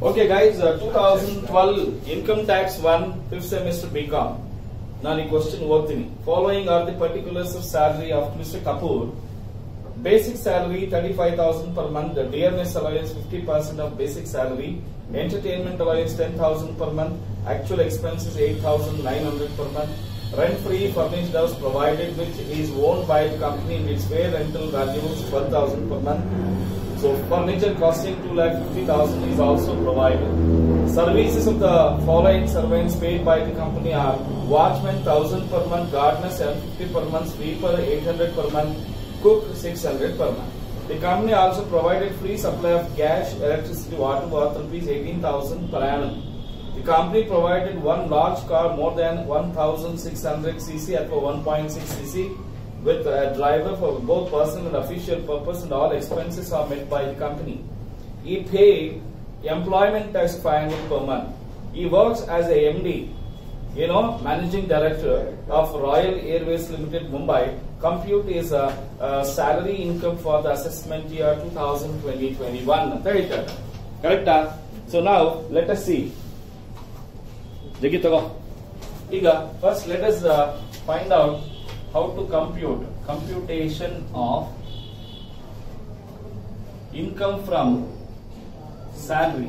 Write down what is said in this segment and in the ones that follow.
Okay, guys, uh, 2012 income tax one fifth semester BCom. ನಾನು ಈ question ಓದ್ತೀನಿ following are the particulars of salary of mister Kapoor basic salary thirty five thousand per month dearness allowance fifty percent of basic salary entertainment allowance ten thousand per month actual expenses eight thousand nine hundred per month rent free furnished house provided which is owned by the company its fair rental value is 12000 per month so furniture costing 2 lakh 50000 is also provided services of the following servants paid by the company are watchman 1000 per month gardener 750 per month sweeper 800 per month cook 600 per month the company also provided free supply of gas electricity water worth rupees 18000 per annum the company provided one large car more than 1600 cc at 1.6 cc with a driver for both personal and official purpose and all expenses are met by the company. He paid employment tax 500 per month. He works as a MD, you know, managing director of Royal Airways Limited Mumbai. Compute is a, a salary income for the assessment year 2020-21. Correct? So now let us see. ಜಗ್ಗಿ ತಗೋ ಈಗ first let us find out how to compute computation of income from salary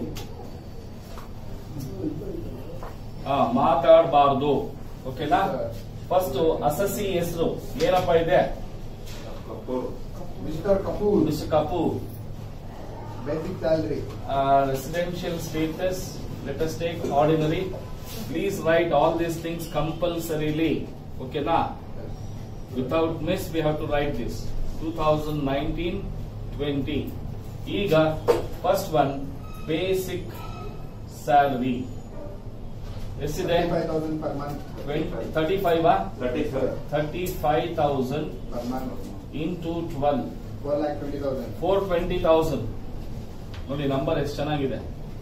ಮಾತಾಡಬಾರ್ದು ಓಕೆನಾ first assessee ಹೆಸರು ಏನಪ್ಪ ಇದೆ Mr. Kapoor, mister Kapoor basic salary. uh, residential status, let us take ordinary. Please write all these things compulsorily. Okay, na? Without miss, we have to write this. 2019-20. ಈಗ first one basic salary ಎಷ್ಟಿದೆ 35,000 per month. Thirty five Thirty sir. Thirty five thousand Per month. Into twelve 4 lakh 20,000. Four twenty thousand ನೋಡಿ number ಎಷ್ಟು ಚೆನ್ನಾಗಿದೆ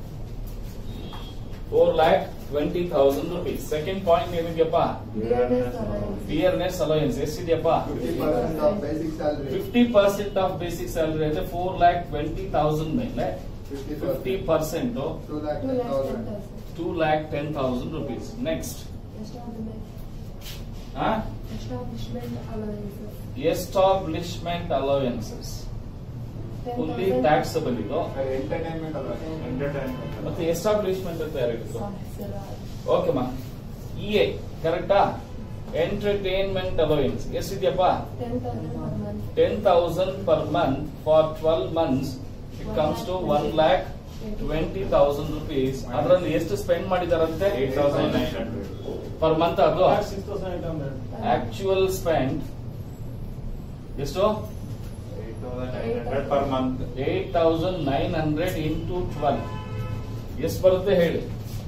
four lakh twenty thousand rupees second point ಏನಿದೆಯಪ್ಪ dearness allowance ಎಷ್ಟಿದೆಯಪ್ಪ 50% of basic salary. Fifty percent of basic salary ಅಂದ್ರೆ four lakh twenty thousand ಮೇಲೆ 50%. Fifty percent 2 lakh 10,000. Two lakh ten thousand rupees next establishment allowances fully taxable ಇದು Entertainment allowance. Entertainment. ಮತ್ತೆ establishment ಅಂತ ಯಾರಿದ್ರು okay ಮಾ E A ಕರೆಕ್ಟಾ entertainment allowance ಎಷ್ಟಿದೆಯಪ್ಪ ten thousand per month for twelve months it comes to one lakh twenty thousand rupees ಅದರಲ್ಲಿ ಎಷ್ಟು spend ಮಾಡಿದಾರಂತೆ Eight thousand nine hundred. Per month ಅದು ಆಕ್ಚುಯಲ್ ಸ್ಪೆಂಡ್ ಎಷ್ಟು Eight thousand nine hundred per month. Eight thousand nine hundred into twelve ಎಷ್ಟು ಬರುತ್ತೆ ಹೇಳಿ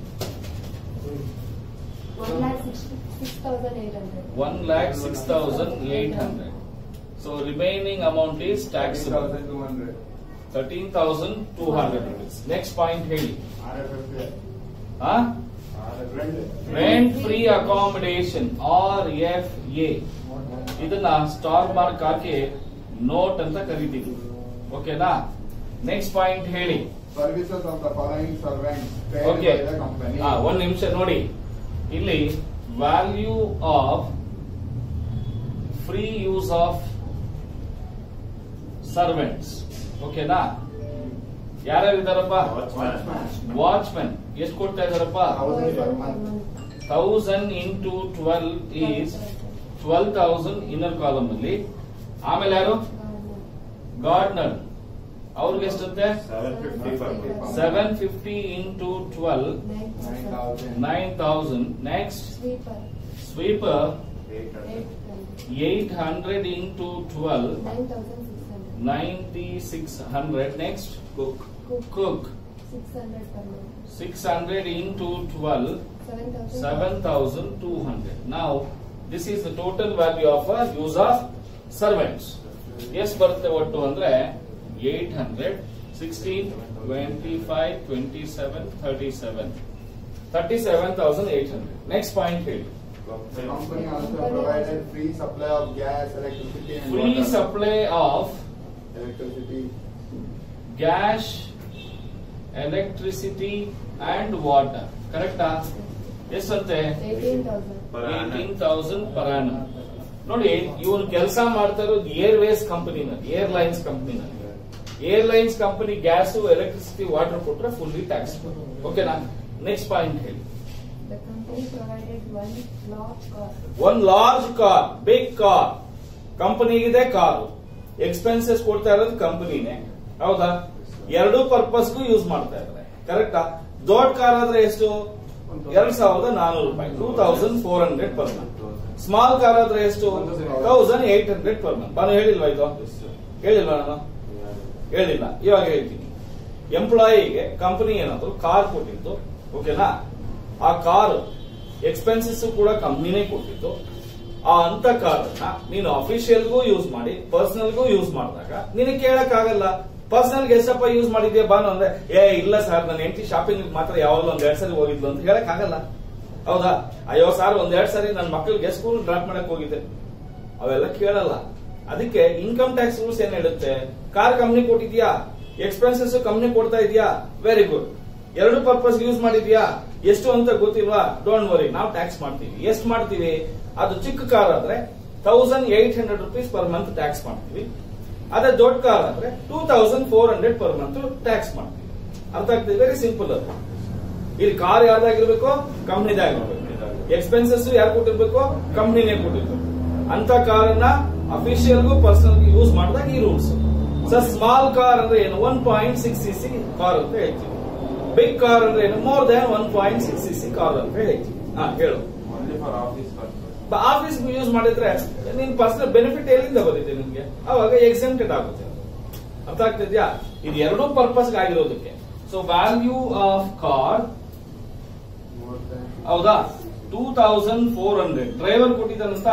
one lakh six thousand eight hundred so remaining amount is taxable 13,200. Thirteen thousand two hundred rupees next point ಹೇಳಿ RFFA. Rent free accommodation R F A ಇದನ್ನ star mark ಹಾಕಿ note ಅಂತ ಕರಿತೀವಿ ಓಕೆನಾ next point ಹೇಳಿ Services of the following servants paid okay by the company. ಒಂದ್ ನಿಮಿಷ ನೋಡಿ ಇಲ್ಲಿ value of free use of servants ಓಕೆನಾ ಯಾರ್ಯಾರು ಇದಾರಪ್ಪ Watchman. ವಾಚ್ಮೆನ್ ಎಷ್ಟು ಕೊಡ್ತಾ ಇದಾರಪ್ಪ 1,000 per month. Thousand into twelve is twelve thousand inner column ಅಲ್ಲಿ ಆಮೇಲೆ ಯಾರು ಗಾರ್ಡ್ನರ್ ಅವ್ರಿಗೆ ಎಷ್ಟಂತೆ Seven fifty per month. Seven fifty into twelve 9,000. Nine thousand next sweeper Eight hundred. Eight hundred into twelve ninety six hundred next cook cook six hundred into twelve seven thousand two hundred ನಾವು this is the total value of use of servants ಎಷ್ಟು ಬರುತ್ತೆ ಒಟ್ಟು ಅಂದ್ರೆ eight hundred sixteen twenty five twenty seven thirty seven thirty seven thousand eight hundred next point ಹೇಳಿ The company also provided free supply of gas, electricity and free water. Supply of Electricity. gas electricity and water ಕರೆಕ್ಟಾ ಎಷ್ಟಂತೆ eighteen thousand Per annum. Eighteen thousand per annum. ನೋಡಿ ಇವನು ಕೆಲಸ ಮಾಡ್ತಾ ಇರೋದು airways ಕಂಪನಿನಲ್ಲಿ airlines ಕಂಪನಿನಲ್ಲಿ airlines company gas electricity water ಕೊಟ್ರೆ ಫುಲ್ಲಿ ಟ್ಯಾಕ್ಸ್ ಓಕೆನಾ ನೆಕ್ಸ್ಟ್ ಪಾಯಿಂಟ್ ಹೇಳಿ The company provided one large car. One large car big car ಕಂಪನಿಗಿದೆ ಕಾರು ಎಕ್ಸ್ಪೆನ್ಸಸ್ ಕೊಡ್ತಾ ಇರೋದು ಕಂಪನಿನೇ ಹೌದಾ ಎರಡು ಪರ್ಪಸ್ಗೂ ಯೂಸ್ ಮಾಡ್ತಾ ಇದ್ದಾರೆ ಕರೆಕ್ಟಾ ದೊಡ್ಡ ಕಾರ್ ಆದ್ರೆ ಎಷ್ಟು ಎರಡ್ ಸಾವಿರದ ನಾನೂರು ರೂಪಾಯಿ two thousand four hundred per month small car ಆದ್ರೆ ಎಷ್ಟು thousand eight hundred per month ನಾನು ಹೇಳಿಲ್ವಾ ಇದು ಹೇಳಿಲ್ವಾ ನಾನು ಹೇಳಿಲ್ಲ ಇವಾಗ ಹೇಳ್ತೀನಿ ಎಂಪ್ಲಾಯಿಗೆ ಕಂಪನಿ ಏನಾದ್ರು ಕಾರ್ ಕೊಟ್ಟಿದ್ದು ಓಕೆನಾ ಆ ಕಾರ್ ಎಕ್ಸ್ಪೆನ್ಸಸ್ ಕೂಡ ಕಂಪ್ನಿನೇ ಕೊಟ್ಟಿದ್ದು ಆ ಅಂತ ಕಾರನ್ನ ನೀನು ಅಫಿಷಿಯಲ್ಗೂ ಯೂಸ್ ಮಾಡಿ ಪರ್ಸನಲ್ಗೂ ಯೂಸ್ ಮಾಡಿದಾಗ ನಿನಗೆ ಕೇಳಕ್ ಆಗಲ್ಲ ಪರ್ಸನಲ್ ಎಷ್ಟಪ್ಪ ಯೂಸ್ ಮಾಡಿದ್ಯಾ ಬಾನು ಅಂದ್ರೆ ಏ ಇಲ್ಲ ಸರ್ ನನ್ನ ಹೆಂಡತಿ ಶಾಪಿಂಗ್ ಮಾತ್ರ ಯಾವಾಗಲೂ ಒಂದ್ ಎರಡ್ ಸರಿ ಹೋಗಿದ್ಲು ಅಂತ ಹೇಳಕ್ ಆಗಲ್ಲ ಹೌದಾ ಅಯ್ಯೋ ಸರ್ ಒಂದ್ ಎರಡ್ ಸರಿ ನನ್ನ ಮಕ್ಕಳಿಗೆ ಸ್ಕೂಲ್ ಡ್ರಾಪ್ ಮಾಡಕ್ ಹೋಗಿದ್ದೆ ಅವೆಲ್ಲ ಕೇಳಲ್ಲ ಅದಕ್ಕೆ ಇನ್ಕಮ್ ಟ್ಯಾಕ್ಸ್ ರೂಲ್ಸ್ ಏನ್ ಹೇಳುತ್ತೆ ಕಾರ್ ಕಂಪ್ನಿ ಕೊಟ್ಟಿದ್ಯಾ ಎಕ್ಸ್ಪೆನ್ಸಸ್ ಕಂಪ್ನಿ ಕೊಡ್ತಾ ಇದೆಯಾ ವೆರಿ ಗುಡ್ ಎರಡು ಪರ್ಪಸ್ ಯೂಸ್ ಮಾಡಿದ್ಯಾ ಎಷ್ಟು ಅಂತ ಗೊತ್ತಿಲ್ವಾ ಡೋಂಟ್ ವರಿ ನಾವು ಟ್ಯಾಕ್ಸ್ ಮಾಡ್ತೀವಿ ಎಷ್ಟು ಮಾಡ್ತೀವಿ ಅದು ಚಿಕ್ಕ ಕಾರ್ ಆದ್ರೆ thousand eight hundred rupees per month tax ಮಾಡ್ತೀವಿ ಅದೇ ದೊಡ್ಡ ಕಾರ್ ಆದ್ರೆ two thousand four hundred per month tax ಮಾಡ್ತೀವಿ ಅರ್ಥ ಆಗ್ತದೆ ವೆರಿ ಸಿಂಪಲ್ ಅದು ಇಲ್ಲಿ ಕಾರ್ ಯಾರ್ದಾಗಿರ್ಬೇಕು ಕಂಪ್ನಿದಾಗಿರ್ಬೇಕು ಎಕ್ಸ್ಪೆನ್ಸಸ್ ಯಾರು ಕೊಟ್ಟಿರ್ಬೇಕು ಕಂಪ್ನಿನೇ ಕೊಟ್ಟಿರ್ಬೇಕು ಅಂತ ಕಾರನ್ನ ಅಫಿಷಿಯಲ್ಗೂ ಪರ್ಸನಲ್ ಯೂಸ್ ಮಾಡಿದಾಗ ಈ ರೂಲ್ಸ್ ಸರ್ ಸ್ಮಾಲ್ ಕಾರ್ ಅಂದ್ರೆ ಏನು one point six C C car ಅಂತ ಹೇಳ್ತೀವಿ ಬಿಗ್ ಕಾರ್ ಅಂದ್ರೆ ಏನು more than one point six C C car ಅಂತ ಹೇಳ್ತೀವಿ ಹಾ ಹೇಳು Only for office purpose. Office use ಮಾಡಿದ್ರೆ ನಿನ್ ಪರ್ಸನಲ್ ಬೆನಿಫಿಟ್ ಎಲ್ಲಿಂದ ಬರುತ್ತೆ ನಿಮ್ಗೆ ಅವಾಗ ಎಕ್ಸೆಂಪ್ಟೆಡ್ ಆಗುತ್ತೆ ಅರ್ಥ ಆಗ್ತಿದ್ಯಾ ಇದು ಎರಡೂ ಪರ್ಪಸ್ ಆಗಿರೋದಕ್ಕೆ so value of car More than. ಹೌದಾ two thousand four hundred driver ಕೊಟ್ಟಿದ್ದಾನಂತ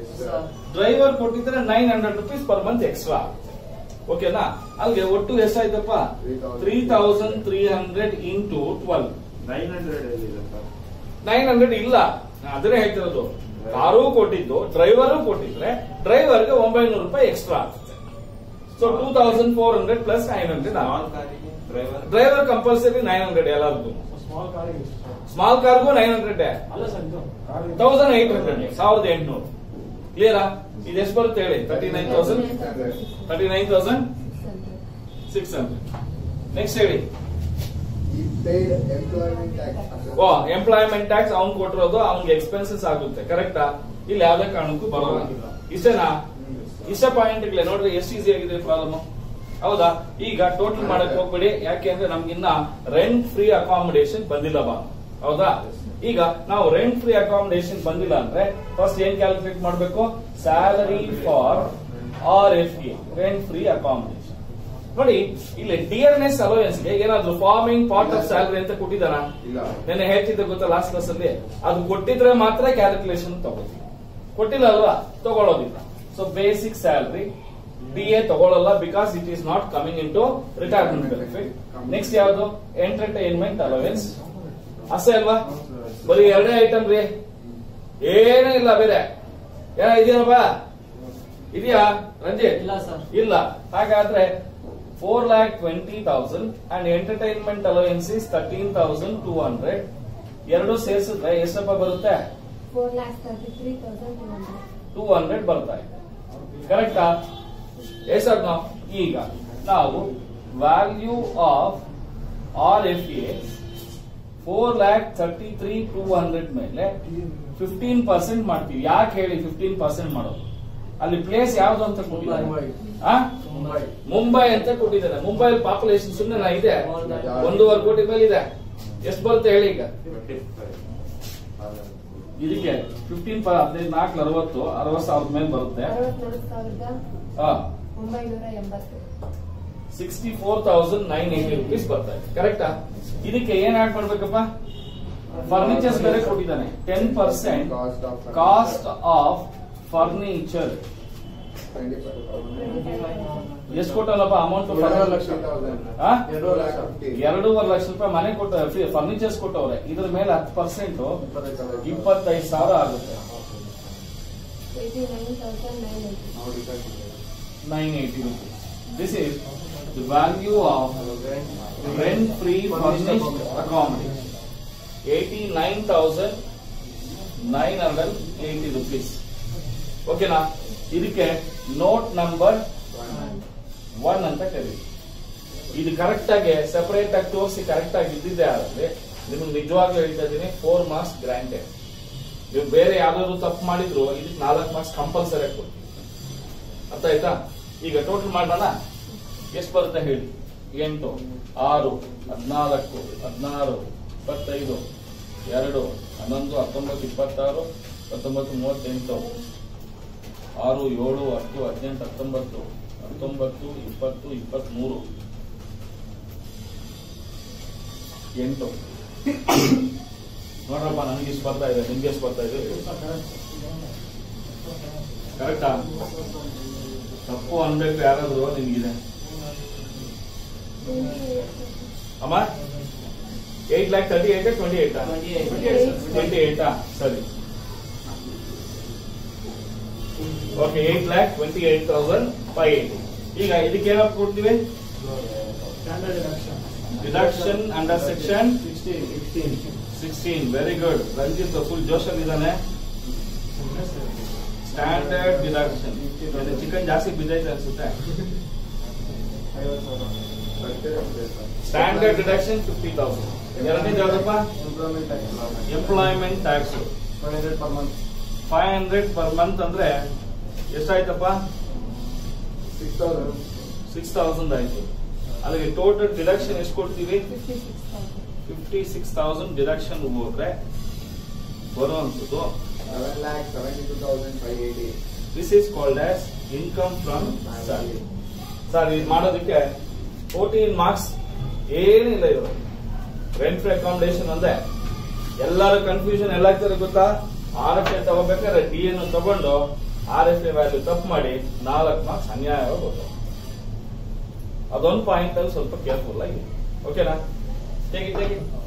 ಡ್ರೈವರ್ ಕೊಟ್ಟಿದ್ರೆ nine hundred rupees per month extra ಓಕೆನಾ ಅಲ್ಲಿಗೆ ಒಟ್ಟು ಎಷ್ಟಾಯ್ತಪ್ಪ three thousand three hundred into twelve 900 ಎಲ್ಲಿದೆ ಸರ್ ನೈನ್ ಹಂಡ್ರೆಡ್ ಇಲ್ಲ ನಾನ್ ಅದನ್ನೇ ಹೇಳ್ತಿರೋದು ಕಾರು ಕೊಟ್ಟಿದ್ದು ಡ್ರೈವರು ಕೊಟ್ಟಿದ್ರೆ ಡ್ರೈವರ್ಗೆ ಒಂಬೈನೂರು ರೂಪಾಯಿ ಎಕ್ಸ್ಟ್ರಾ ಆಗ್ತದೆ so two thousand four hundred plus nine hundred small ಕಾರಿಗೆ driver driver compulsory nine hundred ಎಲ್ಲರಿಗೂ ಸ್ಮಾಲ್ ಕಾರಿಗೆ ಸ್ಮಾಲ್ ಕಾರ್ಗೂ ನೈನ್ ಹಂಡ್ರೆಡ್ ಅಲ್ಲ ಸರ್ ಇದು ಕಾರಿಗೆ ತೌಸಂಡ್ ಏಟ್ ಹಂಡ್ರೆಡ್ ಸಾವಿರದ ಎಂಟುನೂರು ಕ್ಲಿಯರಾ ಇದು ಎಷ್ಟು ಬರುತ್ತೆ ಹೇಳಿ thirty nine thousand thirty nine thousand six hundred next ಹೇಳಿ He paid employment tax. ಓ ಎಂಪ್ಲಾಯ್ಮೆಂಟ್ ಟ್ಯಾಕ್ಸ್ ಅವ್ನ್ ಕೊಟ್ಟಿರೋದು ಅವ್ನಿಗೆ ಎಕ್ಸ್ಪೆನ್ಸಸ್ ಆಗುತ್ತೆ ಕರೆಕ್ಟಾ ಇಲ್ಲಿ ಯಾವ್ದೇ ಕಾರಣಕ್ಕೂ ಬರೋದಿಲ್ಲ ಇಷ್ಟೇನಾ ಇಷ್ಟ ಪಾಯಿಂಟ್ ಗಳೇ ನೋಡ್ರಿ ಎಷ್ಟು ಈಸಿ ಆಗಿದೆ ಪ್ರಾಬ್ಲಮ್ ಹೌದಾ ಈಗ ಟೋಟಲ್ ಮಾಡಕ್ ಹೋಗ್ಬೇಡಿ ಯಾಕೆಂದ್ರೆ ನಮ್ಗಿನ್ನ ರೆಂಟ್ ಫ್ರೀ ಅಕಾಮಿಡೇಷನ್ ಬಂದಿಲ್ಲ ಬಾ ಹೌದಾ ಈಗ ನಾವು ರೆಂಟ್ ಫ್ರೀ ಅಕಾಮಿಡೇಷನ್ ಬಂದಿಲ್ಲ ಅಂದ್ರೆ ಫಸ್ಟ್ ಏನ್ ಕ್ಯಾಲ್ಕುಲೇಟ್ ಮಾಡಬೇಕು salary for R F A rent free accommodation ನೋಡಿ ಇಲ್ಲಿ ಡಿಯರ್ನೆಸ್ ಅಲೋಯನ್ಸ್ ಗೆ ಏನಾದ್ರು ಫಾರ್ಮಿಂಗ್ ಪಾರ್ಟ್ ಆಫ್ ಸ್ಯಾಲರಿ ಅಂತ ಕೊಟ್ಟಿದ್ದಾರಾ ಇಲ್ಲ. ನೆನ್ನೆ ಹೇಳ್ತಿದ್ದೆ ಗೊತ್ತಾ ಲಾಸ್ಟ್ ಕ್ಲಾಸ್ ಅಲ್ಲಿ ಅದು ಕೊಟ್ಟಿದ್ರೆ ಮಾತ್ರ ಕ್ಯಾಲ್ಕುಲೇಷನ್ ತಗೋತೀವಿ ಕೊಟ್ಟಿಲ್ಲ ಅಲ್ವಾ ತಗೊಳ್ಳೋದಿಲ್ಲ so basic salary D A ತಗೊಳ್ಳಲ್ಲ because it is not coming into retirement benefit next ಯಾವುದು ಎಂಟರ್ಟೈನ್ಮೆಂಟ್ ಅಲೋವೆನ್ಸ್ ಅಷ್ಟೇ ಅಲ್ವಾ ಬರೀ ಎರಡೇ ಐಟಮ್ ರೀ ಏನೂ ಇಲ್ಲ ಬೇರೆ ಏನ ಇದೆಯಪ್ಪ ಇದೆಯಾ ರಂಜಿತ್ ಇಲ್ಲ ಸರ್ ಇಲ್ಲ ಹಾಗಾದ್ರೆ four lakh twenty thousand and entertainment allowance is thirteen thousand two hundred ಎರಡು ಸೇರಿಸಿದ್ರೆ ಎಷ್ಟಪ್ಪ ಬರುತ್ತೆ four lakhs thirty three thousand two hundred two hundred ಬರ್ತಾ ಇದೆ ಕರೆಕ್ಟಾ ಎಷ್ಟರ್ ನಾವು ಈಗ ನಾವು value of R F A four lakh thirty three two hundred ಮೇಲೆ ಫಿಫ್ಟೀನ್ ಪರ್ಸೆಂಟ್ ಮಾಡ್ತೀವಿ ಯಾಕೆ ಹೇಳಿ ಫಿಫ್ಟೀನ್ ಪರ್ಸೆಂಟ್ ಮಾಡೋದು ಅಲ್ಲಿ ಪ್ಲೇಸ್ ಯಾವ್ದು ಅಂತ ಕೊಟ್ಟಿದ್ದಾರೆ ಮುಂಬೈ. ಆ? ಮುಂಬೈ ಮುಂಬೈ ಅಂತ ಕೊಟ್ಟಿದ್ದಾರೆ ಮುಂಬೈ ಪಾಪ್ಯುಲೇಷನ್ ಸುಮ್ಮನೆ ಇದೆ ಒಂದೂವರೆ ಕೋಟಿ ಮೇಲೆ ಇದೆ ಎಷ್ಟು ಬರುತ್ತೆ ಹೇಳಿ ಈಗ ಇದಕ್ಕೆ ಫಿಫ್ಟೀನ್ ಹದಿನೈದು ನಾಲ್ಕು ಅರವತ್ತು ಅರವತ್ತು ಸಾವಿರದ ಮೇಲೆ ಬರುತ್ತೆ ಅರವತ್ನಾಲ್ಕು ಸಾವಿರದ ಒಂಬೈನೂರ ಎಂಬತ್ತು sixty four thousand nine eighty rupees ಬರ್ತಾ ಇದೆ ಕರೆಕ್ಟಾ ಇದಕ್ಕೆ ಏನ್ ಆಡ್ ಮಾಡ್ಬೇಕಪ್ಪ ಫರ್ನಿಚರ್ಸ್ ಬೇರೆ ಕೊಟ್ಟಿದ್ದಾನೆ ten percent Cost of. Cost of furniture 25,000. ಎಷ್ಟು ಕೊಟ್ಟಲ್ಲಪ್ಪ ಅಮೌಂಟ್ ಎರಡೂವರೆ ಲಕ್ಷ thousand. ಆ? ಎರಡೂವರೆ ಲಕ್ಷ fifty. ಎರಡೂವರೆ ಲಕ್ಷ ರೂಪಾಯಿ ಮನೆ ಕೊಟ್ಟ ಫರ್ನಿಚರ್ಸ್ ಕೊಟ್ಟವ್ರೆ ಇದ್ರ ಮೇಲೆ ಹತ್ತು ಪರ್ಸೆಂಟ್ ಇಪ್ಪತ್ತೈದು ಸಾವಿರ. ಇಪ್ಪತ್ತೈದು ಸಾವಿರ ಆಗುತ್ತೆ eighty nine thousand nine eighty ನಾವು decide ಮಾಡಿದ್ದೇವೆ. Nine eighty rupees this is the value of rent free furnished accommodation. Eighty-nine thousand nine hundred eighty rupees. ಓಕೆನಾ ಇದಕ್ಕೆ ನೋಟ್ ನಂಬರ್ ಒನ್ ಅಂತ ಕರೀರಿ ಇದು ಕರೆಕ್ಟ್ ಆಗಿ ಸೆಪರೇಟ್ ಆಗಿ ತೋರಿಸಿ ಕರೆಕ್ಟ್ ಆಗಿ ಇದ್ದಿದ್ದೆ ಆದ್ರೆ ನಿಮ್ಗೆ ನಿಜವಾಗ್ಲೂ ಹೇಳ್ತಾ ಇದ್ದೀನಿ ಫೋರ್ ಮಾರ್ಕ್ಸ್ ಗ್ರಾಂಟೆಡ್ ನೀವು ಬೇರೆ ಯಾವ್ದಾದ್ರು ತಪ್ಪು ಮಾಡಿದ್ರು ಇದಕ್ಕೆ ನಾಲ್ಕು ಮಾರ್ಕ್ಸ್ ಕಂಪಲ್ಸರಿ ಆಗಿ ಕೊಡ್ತೀವಿ ಅರ್ಥ ಆಯ್ತಾ ಈಗ ಟೋಟಲ್ ಮಾಡೋಣ ಎಷ್ಟು ಬರುತ್ತೆ ಹೇಳಿ ಎಂಟು ಆರು ಹದಿನಾಲ್ಕು ಹದಿನಾರು ಇಪ್ಪತ್ತೈದು ಎರಡು ಹನ್ನೊಂದು ಹತ್ತೊಂಬತ್ತು ಇಪ್ಪತ್ತಾರು ಹತ್ತೊಂಬತ್ತು ಮೂವತ್ತೆಂಟು ಆರು ಏಳು ಹತ್ತು ಹದಿನೆಂಟು ಹತ್ತೊಂಬತ್ತು ಹತ್ತೊಂಬತ್ತು ಇಪ್ಪತ್ತು ಇಪ್ಪತ್ಮೂರು ಎಂಟು ನೋಡ್ರಪ್ಪ ನನಗೆ ಇಷ್ಟು ಬರ್ತಾ ಇದೆ ನಿಮ್ಗೆ ಎಷ್ಟು ಬರ್ತಾ ಇದೆ ಕರೆಕ್ಟಾ ತಪ್ಪು ಅನ್ಬೇಕು ಯಾರಾದ್ರು ನಿಮ್ಗಿದೆ ಅಮ್ಮ eight lakh thirty eight twenty eight twenty ಏಟಾ ಸರಿ okay eight lakh twenty eight thousand five eighty ಈಗ ಇದಕ್ಕೆ ಏನಪ್ಪ ಕೊಡ್ತೀವಿ standard deduction deduction under section sixteen sixteen sixteen very good Ranjith full ಜೋಶಲ್ಲಿ ಇದ್ದಾನೆ ಸ್ಟ್ಯಾಂಡರ್ಡ್ ಡಿಡಕ್ಷನ್ ಚಿಕನ್ ಜಾಸ್ತಿ ಬಿದ್ದೈತೆ ಅನ್ಸುತ್ತೆ ಸ್ಟ್ಯಾಂಡರ್ಡ್ ಡಿಡಕ್ಷನ್ ಫಿಫ್ಟಿ ತೌಸಂಡ್ ಎರಡನೇದು ಯಾವ್ದಪ್ಪ Employment tax. Employment tax 500 per month. Five hundred per month ಅಂದ್ರೆ ಎಷ್ಟಾಯ್ತಪ್ಪ 6,000. ಸಿಕ್ಸ್ ತೌಸಂಡ್ ಆಯ್ತು ಅಲ್ಲಿಗೆ ಟೋಟಲ್ ಡಿಡಕ್ಷನ್ ಎಷ್ಟು ಕೊಡ್ತೀವಿ fifty six thousand fifty six thousand deduction ಹೋದ್ರೆ ಬರುವಂಥದ್ದು 7 lakh 72,580. This is called as income from salary sir ಇದು ಮಾಡೋದಕ್ಕೆ ಫೋರ್ಟೀನ್ ಮಾರ್ಕ್ಸ್ ಏನಿಲ್ಲ ಇದು ರೆಂಟ್ ಫ್ರೀ ಅಕಾಮಿಡೇಷನ್ ಅಂದ್ರೆ ಎಲ್ಲರ ಕನ್ಫ್ಯೂಷನ್ ಎಲ್ಲಾಗ್ತದೆ ಗೊತ್ತಾ ಆರ್ ಎಫ್ ಎ ತಗೋಬೇಕಾದ್ರೆ ಡಿ ಎನ್ ತಗೊಂಡು ಆರ್ ಎಫ್ ಎ ವ್ಯಾಲ್ಯೂ ತಪ್ಪು ಮಾಡಿ ನಾಲ್ಕು ಮಾರ್ಕ್ಸ್ ಅನ್ಯಾಯವಾಗಿ ಹೋಗ್ತವೆ ಅದೊಂದು ಪಾಯಿಂಟ್ ಅಲ್ಲಿ ಸ್ವಲ್ಪ ಕೇರ್ಫುಲ್ ಆಗಿ ಓಕೆನಾ ಟೇಕ್ ಇಟ್ ಟೇಕ್ ಇಟ್